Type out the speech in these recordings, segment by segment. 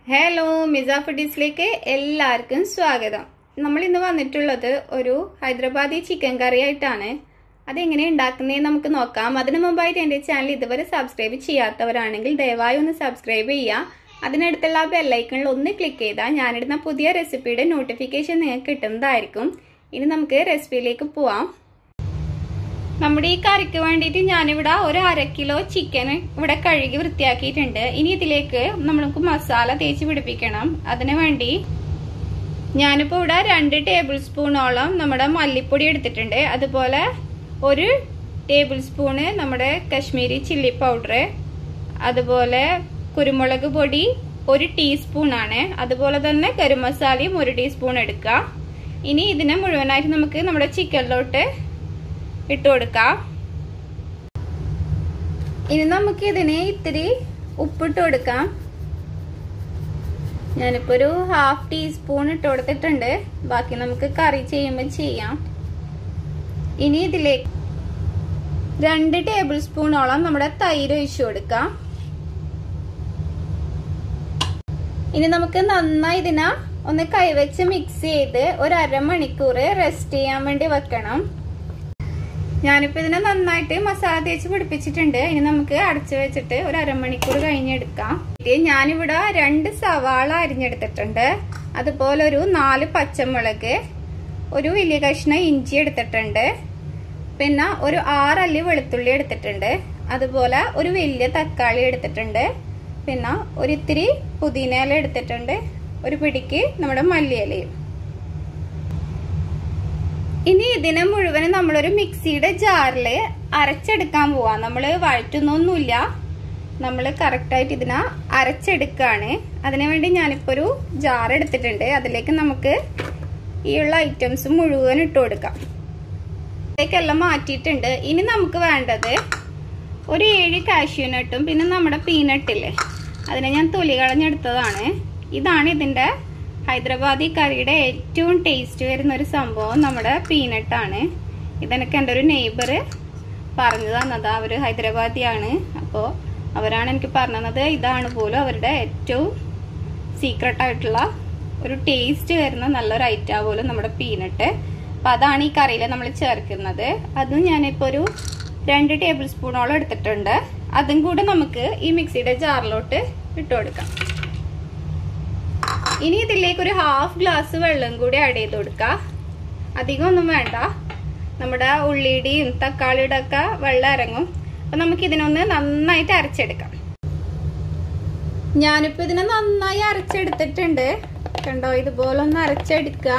hello MISA ഫുഡീസിലേക്ക് എല്ലാവർക്കും സ്വാഗതം നമ്മൾ ഇന്ന് വന്നിട്ടുള്ളത് ഒരു ഹൈദരാബാദി ചിക്കൻ കറി ആയിട്ടാണ് അതെങ്ങനെ ഉണ്ടാക്കുന്നതെന്ന് നമുക്ക് നോക്കാം അതിനു മുമ്പായിട്ട് എൻ്റെ ചാനൽ ഇതുവരെ സബ്സ്ക്രൈബ് ചെയ്യാത്തവരാണെങ്കിൽ ദയവായി ഒന്ന് സബ്സ്ക്രൈബ് ചെയ്യുക അതിനടുത്തുള്ള ബെല്ലൈക്കണിൽ ഒന്ന് ക്ലിക്ക് ചെയ്താൽ ഞാനിടുന്ന പുതിയ റെസിപ്പിയുടെ നോട്ടിഫിക്കേഷൻ നിങ്ങൾക്ക് കിട്ടുന്നതായിരിക്കും ഇനി നമുക്ക് റെസിപ്പിയിലേക്ക് പോവാം നമ്മുടെ ഈ കറിക്ക് വേണ്ടിയിട്ട് ഞാനിവിടെ ഒരു അര കിലോ ചിക്കൻ ഇവിടെ കഴുകി വൃത്തിയാക്കിയിട്ടുണ്ട് ഇനി ഇതിലേക്ക് നമുക്ക് മസാല തേച്ച് പിടിപ്പിക്കണം അതിനു വേണ്ടി ഞാനിപ്പോൾ ഇവിടെ രണ്ട് ടേബിൾ സ്പൂണോളം നമ്മുടെ മല്ലിപ്പൊടി എടുത്തിട്ടുണ്ട് അതുപോലെ ഒരു ടേബിൾ സ്പൂണ് നമ്മുടെ കശ്മീരി ചില്ലി പൗഡർ അതുപോലെ കുരുമുളക് പൊടി ഒരു ടീസ്പൂണാണ് അതുപോലെ തന്നെ ഗരം മസാലയും ഒരു ടീസ്പൂൺ എടുക്കുക ഇനി ഇതിനെ മുഴുവനായിട്ട് നമുക്ക് നമ്മുടെ ചിക്കനിലോട്ട് ഇട്ട് കൊടുക്കാം ഇനി നമുക്ക് ഇതിന് ഇത്തിരി ഉപ്പിട്ട് കൊടുക്കാം ഞാനിപ്പോ ഒരു ഹാഫ് ടീസ്പൂൺ ഇട്ട് കൊടുത്തിട്ടുണ്ട് ബാക്കി നമുക്ക് കറി ചെയ്യുമ്പോൾ ചെയ്യാം ഇനി ഇതിലേക്ക് രണ്ട് ടേബിൾ സ്പൂണോളം നമ്മുടെ തൈര് ഒഴിച്ചു കൊടുക്കാം ഇനി നമുക്ക് നന്നായി ഇതിനെ ഒന്ന് കൈവച്ച് മിക്സ് ചെയ്ത് ഒരു അരമണിക്കൂർ റെസ്റ്റ് ചെയ്യാൻ വേണ്ടി വെക്കണം ഞാനിപ്പോ ഇതിനെ നന്നായിട്ട് മസാല തേച്ച് പിടിപ്പിച്ചിട്ടുണ്ട് ഇനി നമുക്ക് അടച്ചു വെച്ചിട്ട് ഒരു അരമണിക്കൂർ കഴിഞ്ഞെടുക്കാം ഞാനിവിടെ രണ്ട് സവാള അരിഞ്ഞെടുത്തിട്ടുണ്ട് അതുപോലെ ഒരു നാല് പച്ചമുളക് ഒരു വലിയ കഷ്ണം ഇഞ്ചി എടുത്തിട്ടുണ്ട് പിന്നെ ഒരു ആറല്ലി വെളുത്തുള്ളി എടുത്തിട്ടുണ്ട് അതുപോലെ ഒരു വലിയ തക്കാളി എടുത്തിട്ടുണ്ട് പിന്നെ ഒരിത്തിരി പുതിന ഇല എടുത്തിട്ടുണ്ട് ഒരു പിടിക്ക് നമ്മുടെ മല്ലിയിലയും ഇനി ഇതിനെ മുഴുവനും നമ്മളൊരു മിക്സിയുടെ ജാറിൽ അരച്ചെടുക്കാൻ പോവാ നമ്മൾ വഴറ്റുന്നൊന്നുമില്ല നമ്മൾ കറക്റ്റായിട്ട് ഇതിനെ അരച്ചെടുക്കുകയാണ് അതിനു വേണ്ടി ഞാനിപ്പോൾ ഒരു ജാർ എടുത്തിട്ടുണ്ട് അതിലേക്ക് നമുക്ക് ഈ ഉള്ള ഐറ്റംസ് മുഴുവൻ ഇട്ട് കൊടുക്കാം ഇതിലേക്കെല്ലാം മാറ്റിയിട്ടുണ്ട് ഇനി നമുക്ക് വേണ്ടത് ഒരു ഏഴ് കാഷ്യൂനട്ടും പിന്നെ നമ്മുടെ പീനട്ടില്ലേ അതിനെ ഞാൻ തൊലി കളഞ്ഞെടുത്തതാണ് ഇതാണ് ഇതിൻ്റെ ഹൈദരാബാദി കറിയുടെ ഏറ്റവും ടേസ്റ്റ് വരുന്ന ഒരു സംഭവം നമ്മുടെ പീനട്ടാണ് ഇതെനിക്ക് എൻ്റെ ഒരു നെയ്ബർ പറഞ്ഞു തന്നത് അവർ ഹൈദരാബാദിയാണ് അപ്പോൾ അവരാണ് എനിക്ക് പറഞ്ഞു തന്നത് ഇതാണ് പോലും അവരുടെ ഏറ്റവും സീക്രട്ട് ആയിട്ടുള്ള ഒരു ടേസ്റ്റ് വരുന്ന നല്ലൊരു ഐറ്റാ പോലും നമ്മുടെ പീനട്ട് അപ്പം അതാണ് ഈ കറിയിൽ നമ്മൾ ചേർക്കുന്നത് അതും ഞാനിപ്പോൾ ഒരു രണ്ട് ടേബിൾ സ്പൂണോളം എടുത്തിട്ടുണ്ട് അതും കൂടെ നമുക്ക് ഈ മിക്സിയുടെ ജാറിലോട്ട് ഇട്ട് കൊടുക്കാം ഇനി ഇതിലേക്ക് ഒരു ഹാഫ് ഗ്ലാസ് വെള്ളം കൂടി ആഡ് ചെയ്ത് കൊടുക്കാം അധികം ഒന്നും വേണ്ട നമ്മുടെ ഉള്ളിയുടെയും തക്കാളിയുടെ ഒക്കെ വെള്ളം ഇറങ്ങും അപ്പൊ നമുക്ക് ഇതിനൊന്ന് നന്നായിട്ട് അരച്ചെടുക്കാം ഞാനിപ്പോ ഇതിനെ നന്നായി അരച്ചെടുത്തിട്ടുണ്ട് കണ്ടോ ഇതുപോലെ ഒന്ന് അരച്ചെടുക്കുക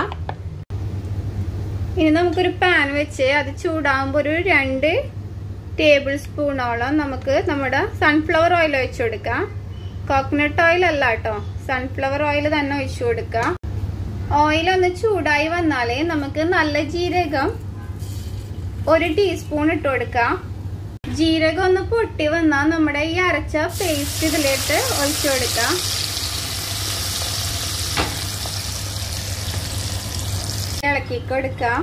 ഇനി നമുക്കൊരു പാൻ വെച്ച് അത് ചൂടാകുമ്പോൾ ഒരു രണ്ട് ടേബിൾ സ്പൂണോളം നമുക്ക് നമ്മുടെ സൺഫ്ലവർ ഓയിൽ ഒഴിച്ചു കൊടുക്കാം കോക്കനട്ട് ഓയിൽ അല്ല കേട്ടോ സൺഫ്ലവർ ഓയിൽ തന്നെ ഒഴിച്ചു കൊടുക്കാം ഓയിൽ ഒന്ന് ചൂടായി വന്നാലേ നമുക്ക് നല്ല ജീരകം ഒരു ടീസ്പൂൺ ഇട്ട് കൊടുക്കാം ജീരകം ഒന്ന് പൊട്ടി വന്നാൽ നമ്മുടെ ഈ അരച്ച പേസ്റ്റ് ഇതിലേക്ക് ഒഴിച്ചു കൊടുക്കാം ഇളക്കി കൊടുക്കാം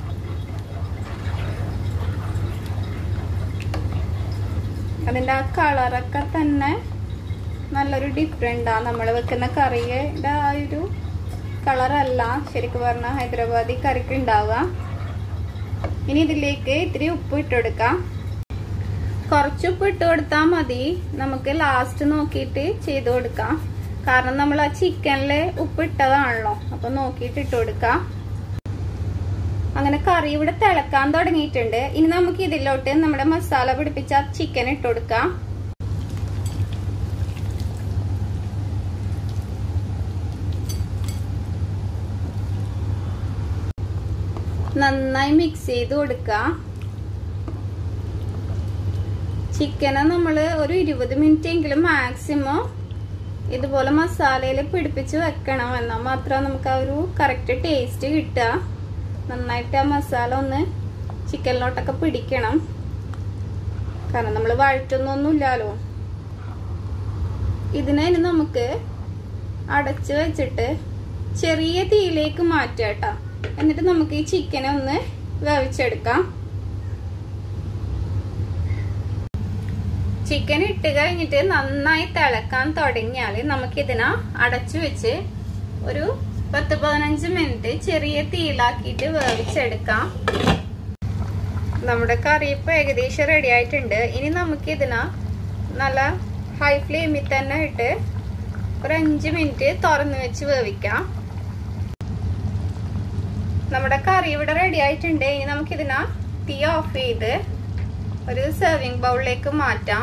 അതിൻ്റെ ആ കളറൊക്കെ തന്നെ നല്ലൊരു ഡിഫറെൻ്റാ നമ്മൾ വെക്കുന്ന കറിയുടെ ആ ഒരു കളറല്ല ശരിക്കും പറഞ്ഞാൽ ഹൈദരാബാദി കറിക്ക് ഉണ്ടാവുക ഇനി ഇതിലേക്ക് ഇത്തിരി ഉപ്പ് ഇട്ട് കൊടുക്കാം കുറച്ച് ഉപ്പ് ഇട്ട് കൊടുത്താൽ മതി നമുക്ക് ലാസ്റ്റ് നോക്കിയിട്ട് ചെയ്ത് കൊടുക്കാം കാരണം നമ്മൾ ആ ചിക്കനിൽ ഉപ്പ് ഇട്ടതാണല്ലോ അപ്പം നോക്കിയിട്ട് ഇട്ട് കൊടുക്കാം അങ്ങനെ കറി ഇവിടെ തിളക്കാൻ തുടങ്ങിയിട്ടുണ്ട് ഇനി നമുക്ക് ഇതിലോട്ട് നമ്മുടെ മസാല പിടിപ്പിച്ച ചിക്കൻ ഇട്ട് കൊടുക്കാം നന്നായി മിക്സ് ചെയ്ത് കൊടുക്കുക ചിക്കനെ നമ്മൾ ഒരു ഇരുപത് മിനിറ്റ് എങ്കിലും മാക്സിമം ഇതുപോലെ മസാലയിൽ പിടിപ്പിച്ച് വെക്കണം എന്നാൽ മാത്രമേ നമുക്ക് ആ ഒരു കറക്റ്റ് ടേസ്റ്റ് കിട്ടുക നന്നായിട്ട് ആ മസാല ഒന്ന് ചിക്കനിലോട്ടൊക്കെ പിടിക്കണം കാരണം നമ്മൾ വഴറ്റൊന്നൊന്നുമില്ലല്ലോ ഇതിനെ ഇനി നമുക്ക് അടച്ചു വെച്ചിട്ട് ചെറിയ തീയിലേക്ക് മാറ്റാം കേട്ടോ എന്നിട്ട് നമുക്ക് ഈ ചിക്കനെ ഒന്ന് വേവിച്ചെടുക്കാം ചിക്കൻ ഇട്ട് കഴിഞ്ഞിട്ട് നന്നായി തിളക്കാൻ തുടങ്ങിയാൽ നമുക്കിതിനെ അടച്ചു വെച്ച് ഒരു പത്ത് പതിനഞ്ച് മിനിറ്റ് ചെറിയ തീയിലാക്കിയിട്ട് വേവിച്ചെടുക്കാം നമ്മുടെ കറി ഇപ്പൊ ഏകദേശം റെഡി ആയിട്ടുണ്ട് ഇനി നമുക്ക് ഇതിനെ നല്ല ഹൈ ഫ്ലെയിമിൽ തന്നെ ഇട്ട് ഒരു അഞ്ച് മിനിറ്റ് തുറന്നു വെച്ച് വേവിക്കാം നമ്മുടെ കറി ഇവിടെ റെഡി ആയിട്ടുണ്ട് ഇനി നമുക്കിതിനെ തീ ഓഫ് ചെയ്ത് ഒരു സെർവിങ് ബൗളിലേക്ക് മാറ്റാം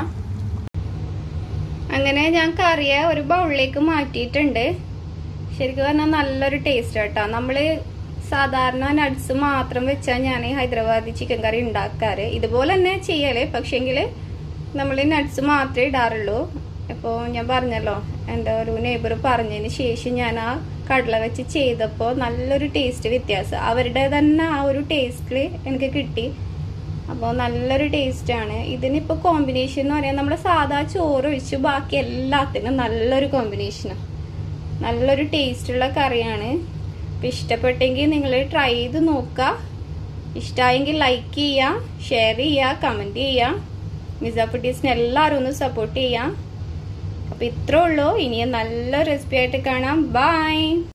അങ്ങനെ ഞാൻ കറിയെ ഒരു ബൗളിലേക്ക് മാറ്റിയിട്ടുണ്ട് ശരിക്കും പറഞ്ഞാൽ നല്ലൊരു ടേസ്റ്റ് കേട്ടോ നമ്മള് സാധാരണ നട്സ് മാത്രം വെച്ചാൽ ഞാൻ ഹൈദരാബാദി ചിക്കൻ കറി ഉണ്ടാക്കാറ് ഇതുപോലെ തന്നെ ചെയ്യല് പക്ഷെങ്കിൽ നമ്മൾ നട്സ് മാത്രമേ ഇടാറുള്ളൂ ഇപ്പോൾ ഞാൻ പറഞ്ഞല്ലോ എൻ്റെ ഒരു നെയ്ബർ പറഞ്ഞതിന് ശേഷം ഞാൻ ആ കടല വെച്ച് ചെയ്തപ്പോൾ നല്ലൊരു ടേസ്റ്റ് വ്യത്യാസം അവരുടെ തന്നെ ആ ഒരു ടേസ്റ്റിൽ എനിക്ക് കിട്ടി അപ്പോൾ നല്ലൊരു ടേസ്റ്റാണ് ഇതിനിപ്പോൾ കോമ്പിനേഷൻ എന്ന് പറയാൻ നമ്മുടെ സാധാ ചോറ് ഒഴിച്ച് ബാക്കി എല്ലാത്തിനും നല്ലൊരു കോമ്പിനേഷനാണ് നല്ലൊരു ടേസ്റ്റുള്ള കറിയാണ് അപ്പം ഇഷ്ടപ്പെട്ടെങ്കിൽ നിങ്ങൾ ട്രൈ ചെയ്ത് നോക്കുക ഇഷ്ടമായെങ്കിൽ ലൈക്ക് ചെയ്യുക ഷെയർ ചെയ്യുക കമൻറ്റ് ചെയ്യുക മിസാപ്പുട്ടീസിന് എല്ലാവരും ഒന്ന് സപ്പോർട്ട് ചെയ്യാം അപ്പോൾ ഇത്രേ ഉള്ളൂ ഇനിയും നല്ല റെസിപ്പി ആയിട്ട് കാണാം ബൈ